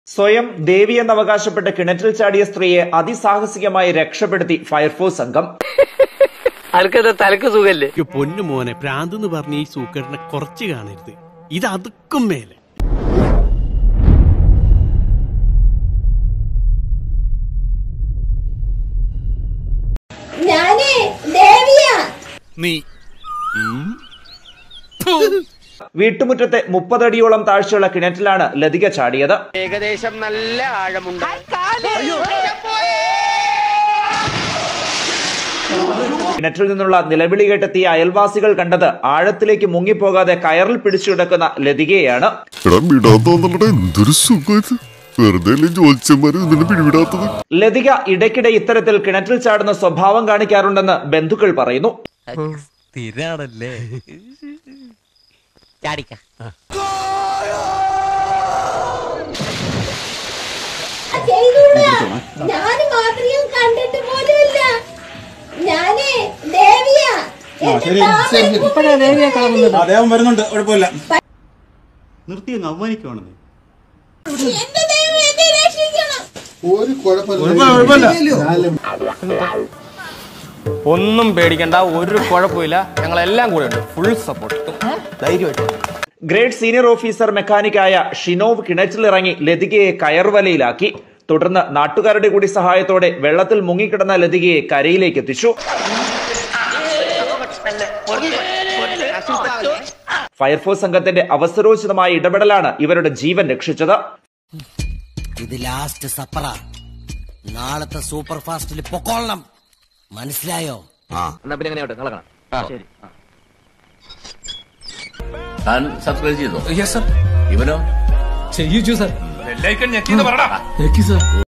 സ്വയം ദേവി എന്നവകാശപ്പെട്ട് കിണറ്റിൽ ചാടിയ സ്ത്രീയെ അതിസാഹസികമായി രക്ഷപ്പെടുത്തി ഫയർഫോഴ്സ് സംഘം അനക്കെന്താ തലക്ക് സുഖല്ലേ എനിക്ക് പൊന്നു മോനെ പ്രാന്ത് എന്ന് പറഞ്ഞ ഈ സൂക്കേടിനെ കുറച്ച് കാണരുത് ഇത് അതുക്കും മേലെ ഞാനേ ദേവിയാ നീ വീട്ടുമുറ്റത്തെ മുപ്പതടിയോളം താഴ്ചയുള്ള കിണറ്റിലാണ് ലതിക ചാടിയത് ഏകദേശം നല്ല ആഴമുണ്ട് കിണറ്റിൽ നിന്നുള്ള നിലവിളി കേട്ടെത്തിയ അയൽവാസികൾ കണ്ടത് ആഴത്തിലേക്ക് മുങ്ങിപ്പോകാതെ കയറിൽ പിടിച്ചു കിടക്കുന്ന ലതികയാണ് എടാ വിടാൻ തോന്നലടാ എന്തൊരു സുഖം ഇത് വെറുതെ അല്ലേ ജോത്സ്യന്മാര് നിന്നെ പിടിവിടാത്തത് ലതിക ഇടയ്ക്കിടെ ഇത്തരത്തിൽ കിണറ്റിൽ ചാടുന്ന സ്വഭാവം കാണിക്കാറുണ്ടെന്ന് ബന്ധുക്കൾ പറയുന്നു സ്ഥിരാണല്ലേ ചാടിക്ക ചെയ്തൂടാ ഞാൻ മാത്രം കണ്ടിട്ട് പോലുമില്ല ഞാനേ ദേവിയാ എന്റെ താമരപ്പൂ അദ്ദേഹം വരുന്നുണ്ട് കുഴപ്പമില്ല നിർത്തി അങ്ങ് അവമാനിക്കുവാണെന്ന് എന്റെ ദൈവം എന്നെ രക്ഷിക്കണം ഒന്നും പേടിക്കണ്ട ഒരു കുഴപ്പമില്ല ഞങ്ങളെല്ലാം കൂടെ ഉണ്ട് ഫുൾ സപ്പോർട്ട് ധൈര്യമായിട്ട് ഗ്രേഡ് സീനിയർ ഓഫീസർ മെക്കാനിക്കായ ഷിനോവ് കിണറ്റിലിറങ്ങി ലതികയെ കയർവലയിലാക്കി തുടർന്ന് നാട്ടുകാരുടെ കൂടി സഹായത്തോടെ വെള്ളത്തിൽ മുങ്ങിക്കിടന്ന ലതികയെ കരയിലേക്ക് എത്തിച്ചു ഫയർഫോഴ്സ് സംഘത്തിന്റെ അവസരോചിതമായ ഇടപെടലാണ് ഇവരുടെ ജീവൻ രക്ഷിച്ചത് ഇത് ലാസ്റ്റ് സപ്പറ നാളത്തെ സൂപ്പർ ഫാസ്റ്റിൽ പൊക്കോളണം മനസ്സിലായോ എന്നാ പിന്നെ എങ്ങനെ കളക്കണം ശരി താൻ സബ്സ്ക്രൈബ് ചെയ്തോ ഇവനോ ചെയ്യിച്ചു സാർ